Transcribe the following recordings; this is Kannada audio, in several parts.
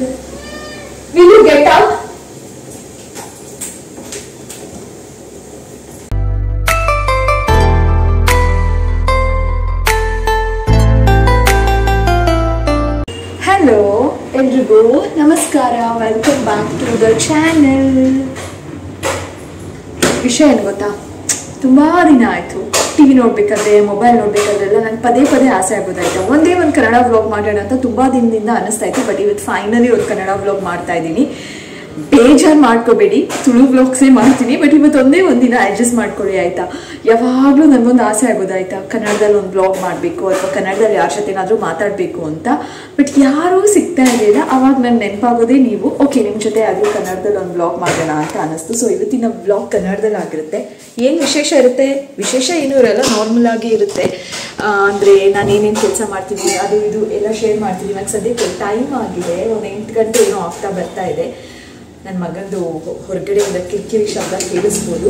Will you get out hello ಎಲ್ರಿಗೂ ನಮಸ್ಕಾರ welcome back to the channel ವಿಷಯ ಏನು ಗೊತ್ತಾ ತುಂಬ ದಿನ ಆಯಿತು ಟಿ ವಿ ನೋಡ್ಬೇಕಾದ್ರೆ ಮೊಬೈಲ್ ನೋಡ್ಬೇಕಾದ್ರೆಲ್ಲ ನಂಗೆ ಪದೇ ಪದೇ ಆಸೆ ಆಗೋದಾಯ್ತು ಒಂದೇ ಒಂದು ಕನ್ನಡ ವ್ಲಾಗ್ ಮಾಡೋಣ ಅಂತ ತುಂಬ ದಿನದಿಂದ ಅನಿಸ್ತಾ ಇತ್ತು ಬಟ್ ಇವತ್ತು ಫೈನಲಿ ಒಂದು ಕನ್ನಡ ವ್ಲಾಗ್ ಮಾಡ್ತಾ ಇದ್ದೀನಿ ಬೇಜಾರು ಮಾಡ್ಕೋಬೇಡಿ ತುಳು ವ್ಲಾಗ್ಸೇ ಮಾಡ್ತೀನಿ ಬಟ್ ಇವತ್ತು ಒಂದೇ ಒಂದಿನ ಅಡ್ಜಸ್ಟ್ ಮಾಡ್ಕೊಳ್ಳಿ ಆಯ್ತಾ ಯಾವಾಗಲೂ ನನಗೊಂದು ಆಸೆ ಆಗೋದಾಯ್ತಾ ಕನ್ನಡದಲ್ಲಿ ಒಂದು ಬ್ಲಾಗ್ ಮಾಡಬೇಕು ಅಥವಾ ಕನ್ನಡದಲ್ಲಿ ಯಾರ ಜೊತೆನಾದರೂ ಮಾತಾಡಬೇಕು ಅಂತ ಬಟ್ ಯಾರೂ ಸಿಗ್ತಾ ಇರಲಿಲ್ಲ ಅವಾಗ ನಂಗೆ ನೆನಪಾಗೋದೇ ನೀವು ಓಕೆ ನಿಮ್ಮ ಜೊತೆ ಆದರೂ ಕನ್ನಡದಲ್ಲಿ ಒಂದು ಬ್ಲಾಗ್ ಮಾಡೋಣ ಅಂತ ಅನಿಸ್ತು ಸೊ ಇವತ್ತಿನ ಬ್ಲಾಗ್ ಕನ್ನಡದಲ್ಲಿ ಆಗಿರುತ್ತೆ ಏನು ವಿಶೇಷ ಇರುತ್ತೆ ವಿಶೇಷ ಏನೂ ಇರಲ್ಲ ನಾರ್ಮಲ್ ಆಗಿ ಇರುತ್ತೆ ಆ, ಅಂದ್ರೆ ನಾನು ಏನೇನು ಕೆಲಸ ಮಾಡ್ತೀನಿ ಅದು ಇದು ಎಲ್ಲ ಶೇರ್ ಮಾಡ್ತೀನಿ ಇವಾಗ ಸದ್ಯಕ್ಕೆ ಟೈಮ್ ಆಗಿದೆ ಒಂದು ಎಂಟು ಗಂಟೆ ಏನೋ ಆಗ್ತಾ ಬರ್ತಾ ಇದೆ ನನ್ನ ಮಗಂದು ಹೊ- ಹೊರಗಡೆಯಿಂದ ಕಿರಿಕಿರಿ ಶಬ್ದ ಕೇಳಿಸ್ಬೋದು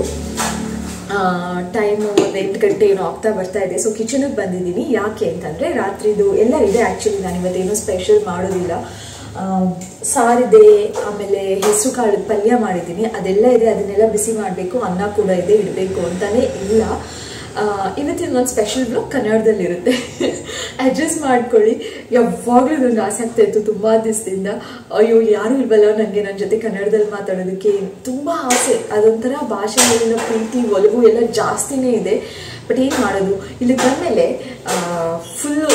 ಟೈಮು ಒಂದು ಎಂಟು ಗಂಟೆ ಏನೋ ಆಗ್ತಾ ಬರ್ತಾ ಇದೆ ಸೊ ಕಿಚನಿಗೆ ಬಂದಿದ್ದೀನಿ ಯಾಕೆ ಅಂತಂದರೆ ರಾತ್ರಿದು ಎಲ್ಲ ಇದೆ ಆ್ಯಕ್ಚುಲಿ ನಾನು ಇವತ್ತೇನೋ ಸ್ಪೆಷಲ್ ಮಾಡೋದಿಲ್ಲ ಆ, ಸಾರಿದೆ ಆಮೇಲೆ ಹೆಸರು ಕಾಳು ಪಲ್ಯ ಮಾಡಿದ್ದೀನಿ ಅದೆಲ್ಲ ಇದೆ ಅದನ್ನೆಲ್ಲ ಬಿಸಿ ಮಾಡಬೇಕು ಅನ್ನ ಕೂಡ ಇದೆ ಇಡಬೇಕು ಅಂತಾನೆ ಇಲ್ಲ ಆ, ಇವತ್ತಿನ ಒಂದು ಸ್ಪೆಷಲ್ ಬ್ಲಾಗ್ ಕನ್ನಡದಲ್ಲಿರುತ್ತೆ ಅಡ್ಜಸ್ಟ್ ಮಾಡ್ಕೊಳ್ಳಿ ಯಾವಾಗಲೂ ನನಗೆ ಆಸೆ ಆಗ್ತಾ ಇತ್ತು ತುಂಬ ದಿವಸದಿಂದ ಅಯ್ಯೋ ಯಾರು ಇಲ್ವಲ್ಲ ನನಗೆ ನನ್ನ ಜೊತೆ ಕನ್ನಡದಲ್ಲಿ ಮಾತಾಡೋದಕ್ಕೆ ತುಂಬ ಆಸೆ ಅದೊಂಥರ ಭಾಷೆ ಮೇಲಿನ ಪ್ರೀತಿ ಒಲವು ಎಲ್ಲ ಜಾಸ್ತಿನೇ ಇದೆ ಬಟ್ ಏನು ಮಾಡೋದು ಇಲ್ಲಿ ಬಂದಮೇಲೆ ಫುಲ್ಲು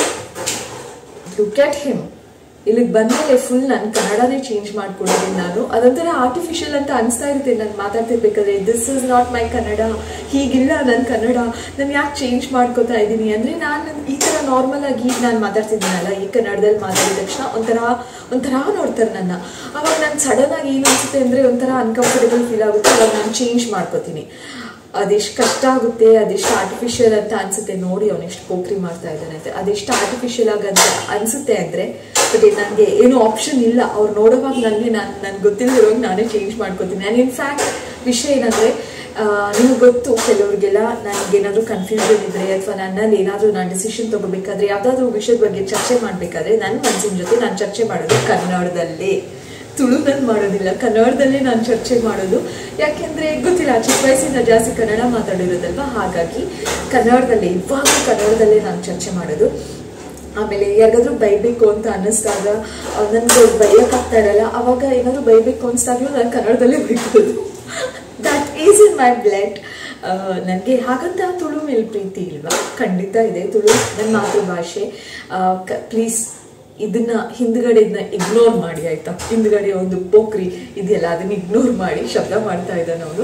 ಲುಕ್ ಅಟ್ ಹಿಮ್ ಇಲ್ಲಿಗೆ ಬಂದಮೇಲೆ ಫುಲ್ ನಾನು ಕನ್ನಡನೇ ಚೇಂಜ್ ಮಾಡ್ಕೊಂಡಿದ್ದೀನಿ ನಾನು ಅದೊಂಥರ ಆರ್ಟಿಫಿಷಿಯಲ್ ಅಂತ ಅನಿಸ್ತಾ ಇರುತ್ತೆ ನಾನು ಮಾತಾಡ್ತಿರ್ಬೇಕಾದ್ರೆ this is not my Kannada ಹೀಗಿಲ್ಲ ನನ್ನ ಕನ್ನಡ ನಾನು ಯಾಕೆ ಚೇಂಜ್ ಮಾಡ್ಕೋತಾ ಇದ್ದೀನಿ ಅಂದರೆ ನಾನು ಈ ಥರ ನಾರ್ಮಲ್ ಆಗಿ ಈಗ ನಾನು ಮಾತಾಡ್ತಿದ್ದೀನಲ್ಲ ಈ ಕನ್ನಡದಲ್ಲಿ ಮಾತಾಡಿದ ತಕ್ಷಣ ಒಂಥರ ಒಂಥರ ನೋಡ್ತಾರೆ ನನ್ನ ಅವಾಗ ನಾನು ಸಡನ್ ಆಗಿ ಏನು ಅನಿಸುತ್ತೆ ಅಂದರೆ ಒಂಥರ ಅನ್ಕಂಫರ್ಟೇಬಲ್ ಫೀಲ್ ಆಗುತ್ತೆ ಅವಾಗ ನಾನು ಚೇಂಜ್ ಮಾಡ್ಕೋತೀನಿ ಅದೆಷ್ಟು ಕಷ್ಟ ಆಗುತ್ತೆ ಅದೆಷ್ಟು ಆರ್ಟಿಫಿಷಿಯಲ್ ಅಂತ ಅನ್ಸುತ್ತೆ ನೋಡಿ ಅವನು ಎಷ್ಟು ಪೋಖ್ರಿ ಮಾಡ್ತಾ ಇದ್ದಾನೆ ಅಂತ ಅದೆಷ್ಟು ಆರ್ಟಿಫಿಷಿಯಲ್ ಆಗಂತ ಅನ್ಸುತ್ತೆ ಅಂದ್ರೆ ಬಟ್ ನನಗೆ ಏನೂ ಆಪ್ಷನ್ ಇಲ್ಲ ಅವ್ರು ನೋಡುವಾಗ ನನಗೆ ನಾನು ನನ್ಗೆ ಗೊತ್ತಿಲ್ಲದಿರೋವಾಗ ನಾನೇ ಚೇಂಜ್ ಮಾಡ್ಕೋತೀನಿ ನಾನು ಇನ್ಫ್ಯಾಕ್ಟ್ ವಿಷಯ ಏನಂದ್ರೆ ನಿಮ್ಗೆ ಗೊತ್ತು ಕೆಲವ್ರಿಗೆಲ್ಲ ನನಗೇನಾದ್ರೂ ಕನ್ಫ್ಯೂಷನ್ ಇದ್ರೆ ಅಥವಾ ನನ್ನಲ್ಲಿ ಏನಾದರೂ ನಾನು ಡಿಸಿಷನ್ ತಗೋಬೇಕಾದ್ರೆ ಯಾವುದಾದ್ರೂ ವಿಷಯದ ಬಗ್ಗೆ ಚರ್ಚೆ ಮಾಡಬೇಕಾದ್ರೆ ನನ್ನ ಮನಸ್ಸಿನ ಜೊತೆ ನಾನು ಚರ್ಚೆ ಮಾಡೋದು ಕನ್ನಡದಲ್ಲೇ ತುಳುನಲ್ಲಿ ಮಾಡೋದಿಲ್ಲ ಕನ್ನಡದಲ್ಲೇ ನಾನು ಚರ್ಚೆ ಮಾಡೋದು ಯಾಕೆಂದ್ರೆ ಗೊತ್ತಿಲ್ಲ ಚಿಕ್ಕ ವಯಸ್ಸಿಂದ ಜಾಸ್ತಿ ಕನ್ನಡ ಮಾತಾಡಿರೋದಲ್ವಾ ಹಾಗಾಗಿ ಕನ್ನಡದಲ್ಲೇ ಇವಾಗ ಕನ್ನಡದಲ್ಲೇ ನಾನು ಚರ್ಚೆ ಮಾಡೋದು ಆಮೇಲೆ ಯಾರಿಗಾದ್ರೂ ಬೈಬೇಕು ಅಂತ ಅನ್ನಿಸ್ದಾಗ ನನಗೆ ಬೈಯೋಕ್ಕಾಗ್ತಾ ಇರಲ್ಲ ಅವಾಗ ಏನಾದ್ರು ಬೈಬೇಕು ಅನ್ಸ್ದಾಗ್ಲೂ ನಾನು ಕನ್ನಡದಲ್ಲೇ ಬೈಕೋದು that is in my blood ನನಗೆ ಹಾಗಂತ ತುಳು ಮೇಲೆ ಪ್ರೀತಿ ಇಲ್ವಾ ಖಂಡಿತ ಇದೆ ತುಳು ನನ್ನ ಮಾತೃಭಾಷೆ ಪ್ಲೀಸ್ ಇದನ್ನ ಹಿಂದ್ಗಡೆ ಇದನ್ನ ಇಗ್ನೋರ್ ಮಾಡಿ ಆಯ್ತಾ ಹಿಂದ್ಗಡೆ ಒಂದು ಪೋಖ್ರಿ ಇದೆಯಲ್ಲ ಅದನ್ನ ಇಗ್ನೋರ್ ಮಾಡಿ ಶಬ್ದ ಮಾಡ್ತಾ ಇದ್ದಾನೆ ಅವನು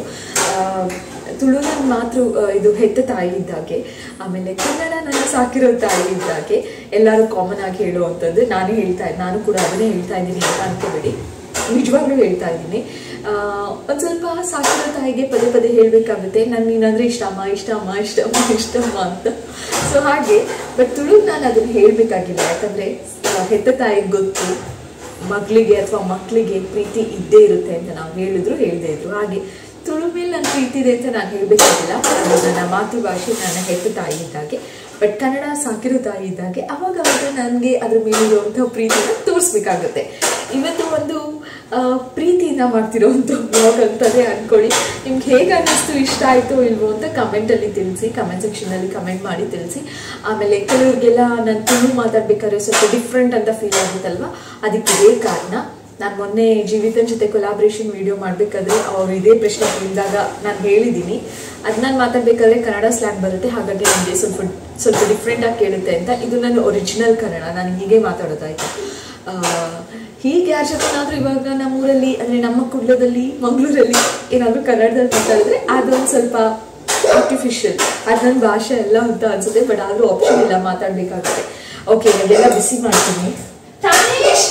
ತುಳು ನನ್ನ ಮಾತೃ ಆ, ಇದು ಹೆತ್ತ ತಾಯಿ ಇದ್ದಾಗೆ ಆಮೇಲೆ ಕನ್ನಡ ನನ್ನ ಸಾಕಿರೋ ತಾಯಿ ಇದ್ದಾಗೆ ಎಲ್ಲರೂ ಕಾಮನ್ ಆಗಿ ಹೇಳುವಂಥದ್ದು ನಾನೇ ಹೇಳ್ತಾ ನಾನು ಕೂಡ ಅದನ್ನೇ ಹೇಳ್ತಾ ಇದ್ದೀನಿ ಅಂತ ಅನ್ಕೋಬೇಡಿ ನಿಜವಾಗ್ಲೂ ಹೇಳ್ತಾ ಇದ್ದೀನಿ ಆ, ಒಂದ್ ಸ್ವಲ್ಪ ಸಾಕಿರೋ ತಾಯಿಗೆ ಪದೇ ಪದೇ ಹೇಳ್ಬೇಕಾಗುತ್ತೆ ನನ್ ನೀನಂದ್ರೆ ಇಷ್ಟಮ್ಮ ಇಷ್ಟಮ್ಮ ಇಷ್ಟಮ್ಮ ಇಷ್ಟಮ್ಮ ಅಂತ ಸೊ ಹಾಗೆ ಬಟ್ ತುಳು ನಾನು ಅದನ್ನ ಹೇಳ್ಬೇಕಾಗಿಲ್ಲ ಯಾಕಂದ್ರೆ ಆ, ಹೆತ್ತ ತಾಯಿಗೆ ಗೊತ್ತು ಮಗಳಿಗೆ ಅಥವಾ ಮಕ್ಕಳಿಗೆ ಪ್ರೀತಿ ಇದ್ದೇ ಇರುತ್ತೆ ಅಂತ ನಾವು ಹೇಳಿದ್ರು ಹೇಳ್ದೇ ಇದ್ರು ಹಾಗೆ ತುಳು ಮೇಲೆ ನನ್ನ ಪ್ರೀತಿ ಇದೆ ಅಂತ ನಾನು ಹೇಳ್ಬೇಕಾಗಿಲ್ಲ ಅದು ನನ್ನ ಮಾತೃಭಾಷೆ ನನ್ನ ಹೆತ್ತ ತಾಯಿ ಇದ್ದಾಗೆ ಬಟ್ ಕನ್ನಡ ಸಾಕಿರೋ ತಾಯಿ ಇದ್ದಾಗೆ ಅವಾಗ ಅವಾಗ ನನಗೆ ಅದ್ರ ಮೇಲಿರುವಂಥ ಪ್ರೀತಿನ ತೋರಿಸ್ಬೇಕಾಗುತ್ತೆ ಇವತ್ತು ಒಂದು ಆ, ಪ್ರೀತಿಯಿಂದ ಮಾಡ್ತಿರೋಂಥ ಬ್ಲಾಗ್ ಅಂತಲೇ ಅನ್ಕೊಳ್ಳಿ ನಿಮ್ಗೆ ಹೇಗೆ ಅನ್ನಿಸ್ತು ಇಷ್ಟ ಆಯಿತು ಇಲ್ವೋ ಅಂತ ಕಮೆಂಟಲ್ಲಿ ತಿಳಿಸಿ ಕಮೆಂಟ್ ಸೆಕ್ಷನಲ್ಲಿ ಕಮೆಂಟ್ ಮಾಡಿ ತಿಳಿಸಿ ಆಮೇಲೆ ಕೆಲವ್ರಿಗೆಲ್ಲ ನಾನು ತುಳು ಮಾತಾಡ್ಬೇಕಾದ್ರೆ ಸ್ವಲ್ಪ ಡಿಫ್ರೆಂಟ್ ಅಂತ ಫೀಲ್ ಆಗುತ್ತಲ್ವಾ ಅದಕ್ಕೆ ಇದೇ ಕಾರಣ ನಾನು ಮೊನ್ನೆ ಜೀವಿತನ್ ಜೊತೆ ಕೊಲಾಬ್ರೇಷನ್ ವಿಡಿಯೋ ಮಾಡಬೇಕಾದ್ರೆ ಅವ್ರು ಇದೇ ಪ್ರಶ್ನೆ ಕೇಳಿದಾಗ ನಾನು ಹೇಳಿದ್ದೀನಿ ಅದು ನಾನು ಮಾತಾಡ್ಬೇಕಾದ್ರೆ ಕನ್ನಡ ಸ್ಲ್ಯಾಂಗ್ ಬರುತ್ತೆ ಹಾಗಾಗಿ ನನಗೆ ಸ್ವಲ್ಪ ಸ್ವಲ್ಪ ಡಿಫ್ರೆಂಟ್ ಆಗಿ ಕೇಳುತ್ತೆ ಅಂತ ಇದು ನನ್ನ ಒರಿಜಿನಲ್ ಕನ್ನಡ ನಾನು ಹೀಗೆ ಮಾತಾಡೋದಾಯ್ತು ಆ, ಹೀಗೆ ಯಾರ ಜೊತೆನಾದ್ರೂ ಇವಾಗ ನಮ್ಮೂರಲ್ಲಿ ಅಂದರೆ ನಮ್ಮ ಕುಡ್ಲದಲ್ಲಿ ಮಂಗಳೂರಲ್ಲಿ ಏನಾದರೂ ಕನ್ನಡದಲ್ಲಿ ಮಾತಾಡಿದ್ರೆ ಅದೊಂದು ಸ್ವಲ್ಪ ಆರ್ಟಿಫಿಷಿಯಲ್ ಅದು ನನ್ನ ಭಾಷೆ ಎಲ್ಲ ಅಂತ ಅನ್ಸುತ್ತೆ ಬಟ್ ಆದರೂ ಆಪ್ಷನ್ ಇಲ್ಲ ಮಾತಾಡಬೇಕಾಗುತ್ತೆ ಓಕೆ ಇವಾಗೆಲ್ಲ ಬಿಸಿ ಮಾಡ್ತೀನಿ ತನೀಶ್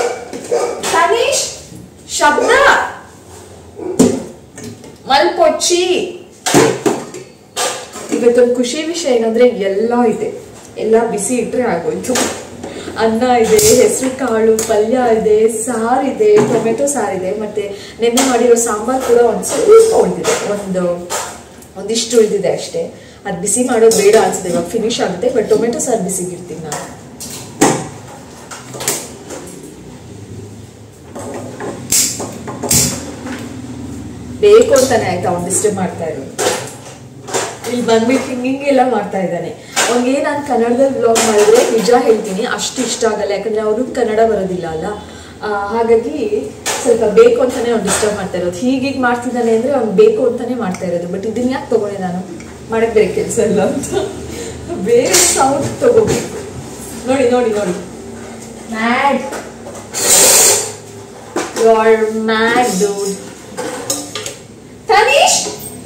ತನೀಶ್ ಶಬ್ದ ಮಲ್ಪೊಚ್ಚಿ ಇವತ್ತೊಂದು ಖುಷಿ ವಿಷಯ ಏನಂದ್ರೆ ಎಲ್ಲ ಇದೆ ಎಲ್ಲ ಬಿಸಿ ಇಟ್ರೆ ಆಗೋಯ್ತು ಅನ್ನ ಇದೆ ಹೆಸರು ಕಾಳು ಪಲ್ಯ ಇದೆ ಸಾರಿದೆ ಟೊಮೆಟೊ ಸಾರಿದೆ ಮತ್ತೆ ನೆನ್ನೆ ಮಾಡಿರೋ ಸಾಂಬಾರ್ ಕೂಡ ಒಂದು ಸ್ವಲ್ಪ ಉಳಿದಿದೆ ಒಂದು ಒಂದಿಷ್ಟು ಉಳಿದಿದೆ ಅಷ್ಟೇ ಅದು ಬಿಸಿ ಮಾಡೋದು ಬೇಡ ಅನ್ಸುತ್ತೆ ಇವಾಗ ಫಿನಿಶ್ ಆಗುತ್ತೆ ಬಟ್ ಟೊಮೆಟೊ ಸಾರು ಬಿಸಿಗಿರ್ತೀನಿ ನಾನು ಬೇಕು ಅಂತಾನೆ ಆಯ್ತಾ ಅವ್ನು ಡಿಸ್ಟರ್ಬ್ ಮಾಡ್ತಾ ಇರೋದು ಇಲ್ಲಿ ಬಂದ್ಬಿಟ್ಟು ಹಿಂಗ್ ಹಿಂಗೆಲ್ಲ ಮಾಡ್ತಾ ಇದ್ದಾನೆ ಅವ್ನಿಗೆ ನಾನು ಕನ್ನಡದಲ್ಲಿ ಬ್ಲಾಗ್ ಮಾಡಿದ್ರೆ ನಿಜ ಹೇಳ್ತೀನಿ ಅಷ್ಟು ಇಷ್ಟ ಆಗಲ್ಲ ಯಾಕಂದ್ರೆ ಅವ್ರಿಗೆ ಕನ್ನಡ ಬರೋದಿಲ್ಲ ಅಲ್ಲ ಆ, ಹಾಗಾಗಿ ಸ್ವಲ್ಪ ಬೇಕು ಅಂತಾನೆ ಅವ್ನು ಡಿಸ್ಟರ್ಬ್ ಮಾಡ್ತಾ ಇರೋದು ಹೀಗೀಗೆ ಮಾಡ್ತಿದ್ದಾನೆ ಅಂದ್ರೆ ಅವ್ನು ಬೇಕು ಅಂತಾನೆ ಮಾಡ್ತಾ ಇರೋದು ಬಟ್ ಇದನ್ನ ಯಾಕೆ ತಗೊಂಡೆ ನಾನು ಮಾಡಕ್ ಬೇರೆ ಕೆಲಸ ಇಲ್ಲ ಅಂತ ಬೇರೆ ಸೌಂಡ್ ತಗೋಬೇಕು ನೋಡಿ ನೋಡಿ ನೋಡಿ mad you are mad dude Tanish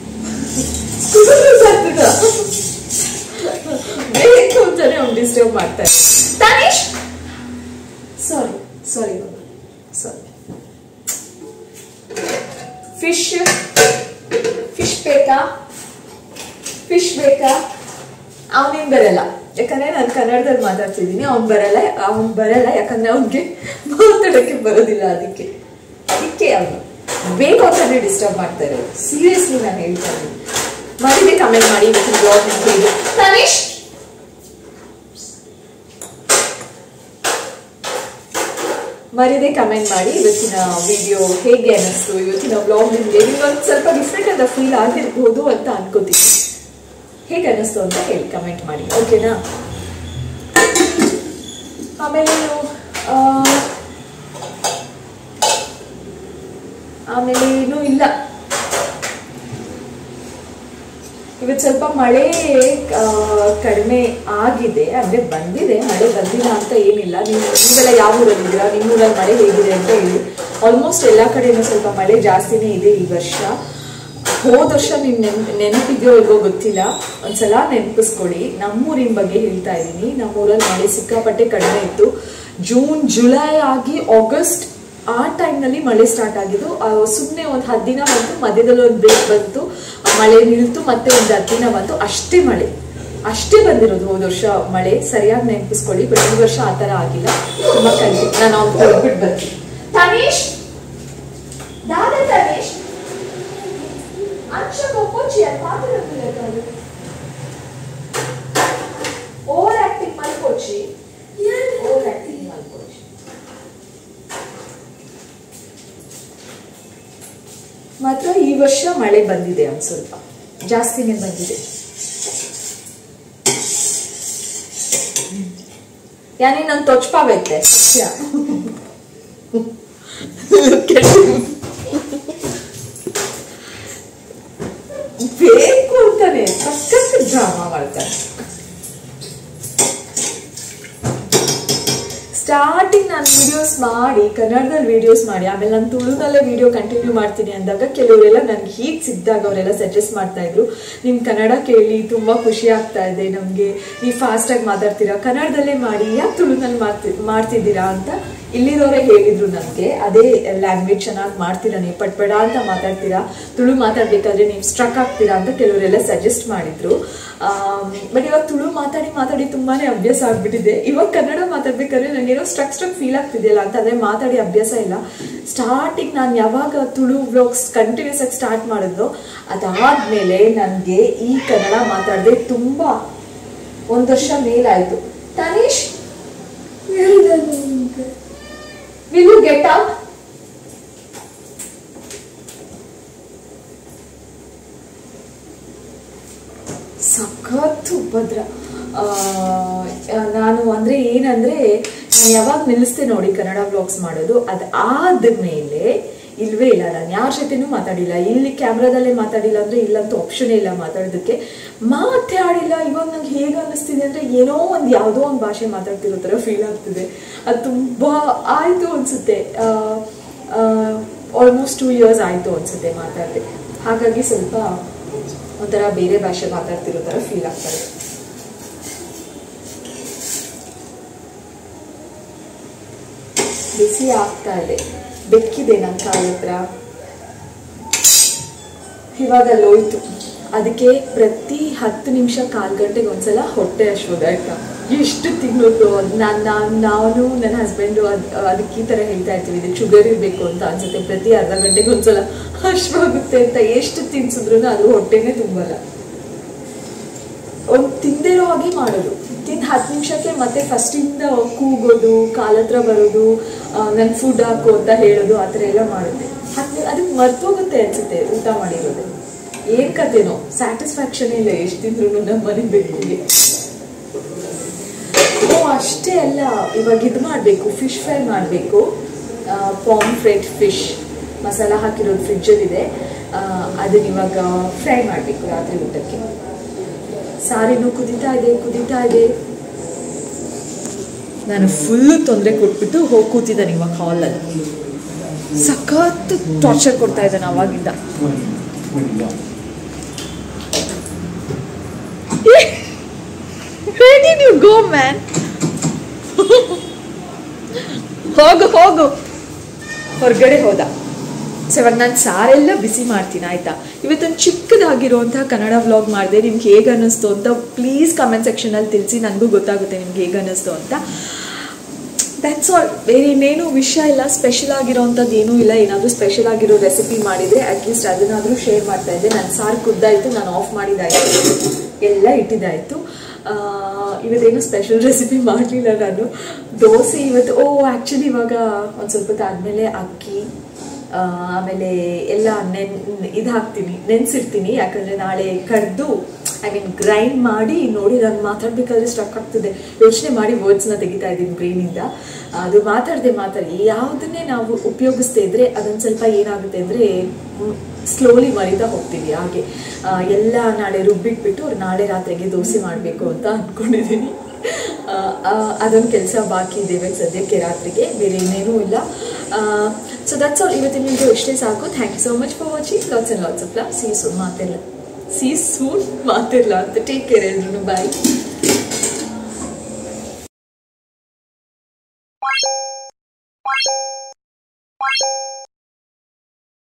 ಬೇಕು ಅಂತಾನೆ ಅವ್ನು ಡಿಸ್ಟರ್ಬ್ ಮಾಡ್ತಾರೆ Tanish sorry sorry sorry fish fish ಬೇಕಾ ಫಿಶ್ ಬೇಕಾ ಅವನೇನ್ ಬರಲ್ಲ ಯಾಕಂದ್ರೆ ನಾನು ಕನ್ನಡದಲ್ಲಿ ಮಾತಾಡ್ತಿದ್ದೀನಿ ಅವ್ನ್ ಬರಲ್ಲ ಅವ್ನ್ ಬರಲ್ಲ ಯಾಕಂದ್ರೆ ಅವನ್ಗೆ ಮಾತಾಡಕ್ಕೆ ಬರೋದಿಲ್ಲ ಅದಕ್ಕೆ ಅದಕ್ಕೆ ಅವನು ಬೇಕು ಅಂತಾನೆ ಡಿಸ್ಟರ್ಬ್ ಮಾಡ್ತಾರೆ ಸೀರಿಯಸ್ಲಿ ನಾನು ಹೇಳ್ತಾ ಇದ್ದೀನಿ ಮರಿದೆ ಕಮೆಂಟ್ ಮಾಡಿ ಇವತ್ತಿನ ಬ್ಲಾಗ್ ಹೇಗೆ ತನೀಶ್ ಮರಿದೆ ಕಮೆಂಟ್ ಮಾಡಿ ಇವತ್ತಿನ ವಿಡಿಯೋ ಹೇಗೆ ಅನ್ನಿಸ್ತು ಇವತ್ತಿನ ಬ್ಲಾಗ್ ನಿಮಗೆ ನಿಮ್ಗೊಂದು ಸ್ವಲ್ಪ ಡಿಫ್ರೆಂಟ್ ಅಂತ ಫೀಲ್ ಆಗಿರ್ಬೋದು ಅಂತ ಅನ್ಕೋತೀನಿ ಹೇಗೆ ಅನ್ನಿಸ್ತು ಅಂತ ಹೇಳಿ ಕಮೆಂಟ್ ಮಾಡಿ ಓಕೆನಾ ಆಮೇಲೆ ನೀವು ಆ, ಆಮೇಲೆ ಏನೂ ಇಲ್ಲ ಇವತ್ತು ಸ್ವಲ್ಪ ಮಳೆ ಆ, ಕಡಿಮೆ ಆಗಿದೆ ಅಂದ್ರೆ ಬಂದಿದೆ ಮಳೆ ಬಂದಿಲ್ಲ ಅಂತ ಏನಿಲ್ಲ ನೀವು ನೀವೆಲ್ಲ ಯಾವ ಊರಲ್ಲಿದ್ದೀರಾ ನಿಮ್ಮ ಊರಲ್ಲಿ ಮಳೆ ಹೇಗಿದೆ ಅಂತ ಹೇಳಿ ಆಲ್ಮೋಸ್ಟ್ ಎಲ್ಲ ಕಡೆನೂ ಸ್ವಲ್ಪ ಮಳೆ ಜಾಸ್ತಿನೇ ಇದೆ ಈ ವರ್ಷ ಹೋದ ವರ್ಷ ನಿಮ್ ನೆನ್ ನೆನಪಿದೆಯೋ ಇಲ್ವೋ ಗೊತ್ತಿಲ್ಲ ಒಂದ್ಸಲ ನೆನಪಿಸ್ಕೊಳ್ಳಿ ನಮ್ಮೂರಿನ ಬಗ್ಗೆ ಹೇಳ್ತಾ ಇದ್ದೀನಿ ನಮ್ಮೂರಲ್ಲಿ ಮಳೆ ಸಿಕ್ಕಾಪಟ್ಟೆ ಕಡಿಮೆ ಇತ್ತು ಜೂನ್ ಜುಲೈ ಆಗಿ ಆಗಸ್ಟ್ ಆ ಟೈಮ್ನಲ್ಲಿ ಮಳೆ ಸ್ಟಾರ್ಟ್ ಆಗಿದ್ದು ಸುಮ್ಮನೆ ಒಂದು ಹತ್ತು ದಿನ ಬಂತು ಮಧ್ಯದಲ್ಲಿ ಒಂದು ಬ್ರೇಕ್ ಬಂತು ಆ ಮಳೆ ನಿಲ್ತು ಮತ್ತೆ ಒಂದು ಹತ್ತು ದಿನ ಬಂತು ಅಷ್ಟೇ ಮಳೆ ಅಷ್ಟೇ ಬಂದಿರೋದು ಹೋದ ವರ್ಷ ಮಳೆ ಸರಿಯಾಗಿ ನೆನಪಿಸ್ಕೊಳ್ಳಿ ಬಟ್ ಈ ವರ್ಷ ಆ ಥರ ಆಗಿಲ್ಲ ತುಂಬಾ ಕಡಿಮೆ ನಾನು ಅವ್ನು ಕೊಡ್ಬಿಟ್ಟು ಬರ್ತೀನಿ ತನೀಶ್ ದಾದ ತನೀಶ್ ಅಂಶ ಕೊಚ್ಚಿ ಅದು ಮಾತಾಡೋದಿಲ್ಲ ಓವರ್ ಆಕ್ಟಿಂಗ್ ಮಲ್ಕೊಚ್ಚಿ ಓವರ್ ಆಕ್ಟಿಂಗ್ ಮಲ್ಕೊಚ್ಚಿ ಮಾತ್ರ ಈ ವರ್ಷ ಮಳೆ ಬಂದಿದೆ ಒಂದ್ ಸ್ವಲ್ಪ ಜಾಸ್ತಿನೇ ಬಂದಿದೆ ಯಾನೇ ನಾನು ತೊಚ್ಪಾಗೈತೆ ಸತ್ಯ ಬೇಕು ಅಂತಾನೆ ಸಖತ್ ಡ್ರಾಮಾ ಮಾಡ್ತಾನೆ ಸ್ಟಾರ್ಟಿಂಗ್ ನಾನು ವಿಡಿಯೋಸ್ ಮಾಡಿ ಕನ್ನಡದಲ್ಲಿ ವಿಡಿಯೋಸ್ ಮಾಡಿ ಆಮೇಲೆ ನಾನು ತುಳುನಲ್ಲೇ ವಿಡಿಯೋ ಕಂಟಿನ್ಯೂ ಮಾಡ್ತೀನಿ ಅಂದಾಗ ಕೆಲವರೆಲ್ಲ ನನಗೆ ಹೀಗೆ ಸಿಕ್ಕಿದಾಗ ಅವರೆಲ್ಲ ಸಜೆಸ್ಟ್ ಮಾಡ್ತಾ ಇದ್ರು ನಿಮ್ ಕನ್ನಡ ಕೇಳಿ ತುಂಬಾ ಖುಷಿ ಆಗ್ತಾ ಇದೆ ನಮ್ಗೆ ನೀವು ಫಾಸ್ಟಾಗಿ ಮಾತಾಡ್ತೀರಾ ಕನ್ನಡದಲ್ಲೇ ಮಾಡಿ ಯಾಕೆ ತುಳುನಲ್ಲಿ ಮಾಡ್ತಿ ಮಾಡ್ತಿದ್ದೀರಾ ಅಂತ ಇಲ್ಲಿರೋರೇ ಹೇಳಿದ್ರು ನನಗೆ ಅದೇ ಲ್ಯಾಂಗ್ವೇಜ್ ಚೆನ್ನಾಗಿ ಮಾಡ್ತೀರಾ ನೀವು ಪಟ್ಪಡ ಅಂತ ಮಾತಾಡ್ತೀರಾ ತುಳು ಮಾತಾಡ್ಬೇಕಾದ್ರೆ ನೀವು ಸ್ಟ್ರಕ್ ಆಗ್ತೀರಾ ಅಂತ ಕೆಲವರೆಲ್ಲ ಸಜೆಸ್ಟ್ ಮಾಡಿದ್ರು ಬಟ್ ಇವಾಗ ತುಳು ಮಾತಾಡಿ ಮಾತಾಡಿ ತುಂಬಾನೇ ಅಭ್ಯಾಸ ಆಗ್ಬಿಟ್ಟಿದೆ ಇವಾಗ ಕನ್ನಡ ಮಾತಾಡ್ಬೇಕಾದ್ರೆ ನನಗೇನೋ ಸ್ಟ್ರಕ್ ಸ್ಟ್ರಕ್ ಫೀಲ್ ಆಗ್ತಿದೆಯಲ್ಲ ಅಂತ ಅದೇ ಮಾತಾಡಿ ಅಭ್ಯಾಸ ಇಲ್ಲ ಸ್ಟಾರ್ಟಿಂಗ್ ನಾನು ಯಾವಾಗ ತುಳು ವ್ಲಾಗ್ಸ್ ಕಂಟಿನ್ಯೂಸ್ ಆಗಿ ಸ್ಟಾರ್ಟ್ ಮಾಡಿದ್ನೋ ಅದಾದ್ಮೇಲೆ ನನಗೆ ಈ ಕನ್ನಡ ಮಾತಾಡದೆ ತುಂಬಾ ಒಂದ್ ವರ್ಷ ಮೇಲಾಯ್ತು Tanish will you get out ಸಖತ್ತು ಉಪದ್ರ ಆ, ನಾನು ಅಂದ್ರೆ ಏನಂದ್ರೆ ನಾನು ಯಾವಾಗ ನಿಲ್ಲಿಸ್ತೆ ನೋಡಿ ಕನ್ನಡ ಬ್ಲಾಗ್ಸ್ ಮಾಡೋದು ಅದು ಆದ್ಮೇಲೆ ಇಲ್ವೇ ಇಲ್ಲ ನಾನು ಯಾರ ಜೊತೆನೂ ಮಾತಾಡಿಲ್ಲ ಇಲ್ಲಿ ಕ್ಯಾಮ್ರಾದಲ್ಲೇ ಮಾತಾಡಿಲ್ಲ ಅಂದ್ರೆ ಇಲ್ಲಂತೂ ಆಪ್ಷನ್ ಇಲ್ಲ ಮಾತಾಡೋದಕ್ಕೆ ಮಾತಾಡಿಲ್ಲ ಇವಾಗ ನಂಗೆ ಹೇಗೆ ಅನ್ನಿಸ್ತಿದೆ ಅಂದ್ರೆ ಏನೋ ಒಂದು ಯಾವುದೋ ಒಂದು ಭಾಷೆ ಮಾತಾಡ್ತಿರೋ ಥರ ಫೀಲ್ ಆಗ್ತಿದೆ ಅದು ತುಂಬಾ ಆಯ್ತು ಅನ್ಸುತ್ತೆ ಆಲ್ಮೋಸ್ಟ್ ಟೂ ಇಯರ್ಸ್ ಆಯ್ತು ಅನ್ಸುತ್ತೆ ಮಾತಾಡಿದೆ ಹಾಗಾಗಿ ಸ್ವಲ್ಪ ಒಂಥರ ಬೇರೆ ಭಾಷೆ ಮಾತಾಡ್ತಿರೋ ಥರ ಫೀಲ್ ಆಗ್ತಾರೆ ಬಿಸಿ ಆಗ್ತಾ ಇದೆ ಬೆಕ್ಕಿದೆ ನನ್ನ ಕಾಲ ಹತ್ರ ಇವಾಗ ಲೋಯ್ತು ಅದಕ್ಕೆ ಪ್ರತಿ ಹತ್ತು ನಿಮಿಷ ಕಾಲು ಗಂಟೆಗೆ ಒಂದ್ಸಲ ಹೊಟ್ಟೆ ಹಶ್ವದ ಆಯ್ತಾ ಎಷ್ಟು ತಿನ್ನೋದು ನಾನು ನಾನು ನಾನು ನನ್ನ ಹಸ್ಬೆಂಡು ಅದು ಅದಕ್ಕೆ ಈ ಥರ ಹೇಳ್ತಾ ಇರ್ತೀವಿ ಇದಕ್ಕೆ ಶುಗರ್ ಇರಬೇಕು ಅಂತ ಅನ್ಸುತ್ತೆ ಪ್ರತಿ ಅರ್ಧ ಗಂಟೆಗೆ ಒಂದ್ಸಲ ಹಶ್ವಾಗುತ್ತೆ ಅಂತ ಎಷ್ಟು ತಿನ್ಸಿದ್ರು ಅದು ಹೊಟ್ಟೆನೇ ತುಂಬಲ್ಲ ಒಂದು ತಿಂದಿರೋ ಹಾಗೆ ಮಾಡೋದು ತಿಂದು ಹತ್ತು ನಿಮಿಷಕ್ಕೆ ಮತ್ತೆ ಫಸ್ಟಿಂದ ಕೂಗೋದು ಕಾಲ ಹತ್ರ ಬರೋದು ನನ್ನ ಫುಡ್ ಹಾಕು ಅಂತ ಹೇಳೋದು ಆ ಥರ ಎಲ್ಲ ಮಾಡುತ್ತೆ ಹತ್ತು ಅದಕ್ಕೆ ಮರ್ತೋಗುತ್ತೆ ಅನ್ಸುತ್ತೆ ಊಟ ಮಾಡಿರೋದು ಏನ್ ಕತೆನೋ ಸ್ಯಾಟಿಸ್ಫ್ಯಾಕ್ಷನ್ ಇಲ್ಲ ಎಷ್ಟು ತಿಂದ್ರು ನಮ್ಮ ಮನೆ ಬೆಕ್ಕಿಗೆ ಓ ಅಷ್ಟೇ ಅಲ್ಲ ಇವಾಗ ಇದು ಮಾಡಬೇಕು ಫಿಶ್ ಫ್ರೈ ಮಾಡಬೇಕು ಪಾಂಫ್ರೆಟ್ ಫಿಶ್ ಮಸಾಲ ಹಾಕಿರೋದು ಫ್ರಿಜ್ಜಲ್ಲಿದೆ ಅದನ್ನ ಇವಾಗ ಫ್ರೈ ಮಾಡಬೇಕು ರಾತ್ರಿ ಊಟಕ್ಕೆ ಸಾರಿನೂ ಕುದೀತಾ ಇದೆ ಕುದೀತಾ ಇದೆ ನಾನು ಫುಲ್ಲು ತೊಂದರೆ ಕೊಟ್ಬಿಟ್ಟು ಹೋಗಿ ಕೂತಿದ್ದಾನೆ ಇವಾಗ ಹಾಲಲ್ಲಿ ಸಖತ್ ಟಾರ್ಚರ್ ಕೊಡ್ತಾ ಇದ್ದಾನೆ ಅವಾಗಿಂದ Where did you go, man? ಹೋಗು ಹೋಗು ಹೊರಗಡೆ ಹೋದ ಸೊ ಇವಾಗ ನಾನು ಸಾರೆಲ್ಲ ಬಿಸಿ ಮಾಡ್ತೀನಿ ಆಯ್ತಾ ಇವತ್ತೊಂದು ಚಿಕ್ಕದಾಗಿರುವಂತಹ ಕನ್ನಡ ವ್ಲಾಗ್ ಮಾಡಿದೆ ನಿಮ್ಗೆ ಹೇಗೆ ಅನ್ನಿಸ್ತು ಅಂತ ಪ್ಲೀಸ್ ಕಮೆಂಟ್ ಸೆಕ್ಷನಲ್ಲಿ ತಿಳಿಸಿ ನನಗೂ ಗೊತ್ತಾಗುತ್ತೆ ನಿಮ್ಗೆ ಹೇಗೆ ಅನ್ನಿಸ್ತು ಅಂತ ದಟ್ಸ್ ಆಲ್ ಬೇರೆ ಇನ್ನೇನು ವಿಷಯ ಇಲ್ಲ ಸ್ಪೆಷಲ್ ಆಗಿರೋವಂಥದ್ದು ಏನೂ ಇಲ್ಲ ಏನಾದರೂ ಸ್ಪೆಷಲ್ ಆಗಿರೋ ರೆಸಿಪಿ ಮಾಡಿದರೆ ಅಟ್ಲೀಸ್ಟ್ ಅದನ್ನಾದರೂ ಶೇರ್ ಮಾಡ್ತಾ ಇದ್ದೆ ನನ್ನ ಸಾರು ಕುದ್ದಾಯಿತು ನಾನು ಆಫ್ ಮಾಡಿದ್ದಾಯಿತು ಎಲ್ಲ ಇಟ್ಟಿದ್ದಾಯಿತು ಇವತ್ತೇನು ಸ್ಪೆಷಲ್ ರೆಸಿಪಿ ಮಾಡಲಿಲ್ಲ ನಾನು ದೋಸೆ ಇವತ್ತು ಓ ಆ್ಯಕ್ಚುಲಿ ಇವಾಗ ಒಂದು ಸ್ವಲ್ಪ ಹೊತ್ತು ಆದಮೇಲೆ ಅಕ್ಕಿ ಆ, ಆಮೇಲೆ ಎಲ್ಲ ನೆನ್ ಇದು ಹಾಕ್ತೀನಿ ನೆನೆಸಿರ್ತೀನಿ ಯಾಕಂದರೆ ನಾಳೆ ಕಡ್ದು ಐ ಮೀನ್ ಗ್ರೈಂಡ್ ಮಾಡಿ ನೋಡಿ ನಾನು ಮಾತಾಡಬೇಕಾದ್ರೆ ಸ್ಟಕ್ ಆಗ್ತದೆ ಯೋಚನೆ ಮಾಡಿ ವರ್ಡ್ಸ್ನ ತೆಗಿತಾ ಇದ್ದೀನಿ ಬ್ರೈನಿಂದ ಅದು ಮಾತಾಡದೆ ಮಾತಾಡಿ ಯಾವುದನ್ನೇ ನಾವು ಉಪಯೋಗಿಸ್ತಾ ಇದ್ರೆ ಅದೊಂದು ಸ್ವಲ್ಪ ಏನಾಗುತ್ತೆ ಅಂದರೆ ಸ್ಲೋಲಿ ಮರಿತಾ ಹೋಗ್ತೀವಿ ಹಾಗೆ ಆ, ಎಲ್ಲ ನಾಳೆ ರುಬ್ಬಿಟ್ಬಿಟ್ಟು ಅವ್ರು ನಾಳೆ ರಾತ್ರಿಗೆ ದೋಸೆ ಮಾಡಬೇಕು ಅಂತ ಅಂದ್ಕೊಂಡಿದ್ದೀನಿ ಅದೊಂದು ಕೆಲಸ ಬಾಕಿ ಇದೆ ಇವಾಗ ಸದ್ಯಕ್ಕೆ ರಾತ್ರಿಗೆ ಬೇರೆ ಇನ್ನೇನೂ ಇಲ್ಲ ಸೊ ದಟ್ಸ್ ಆಲ್ ಇವತ್ತಿನ ವಿಡಿಯೋ ಇಷ್ಟೇ ಸಾಕು thank you so much for watching lots and lots of love see soon ಮಾತಿಲ್ಲ ಸಿ ಸೂನ್ ಮಾತಿಲ್ಲ ಅಂತ ಟೇಕ್ ಕೇರ್ ಎಲ್ರು ಬಾಯ್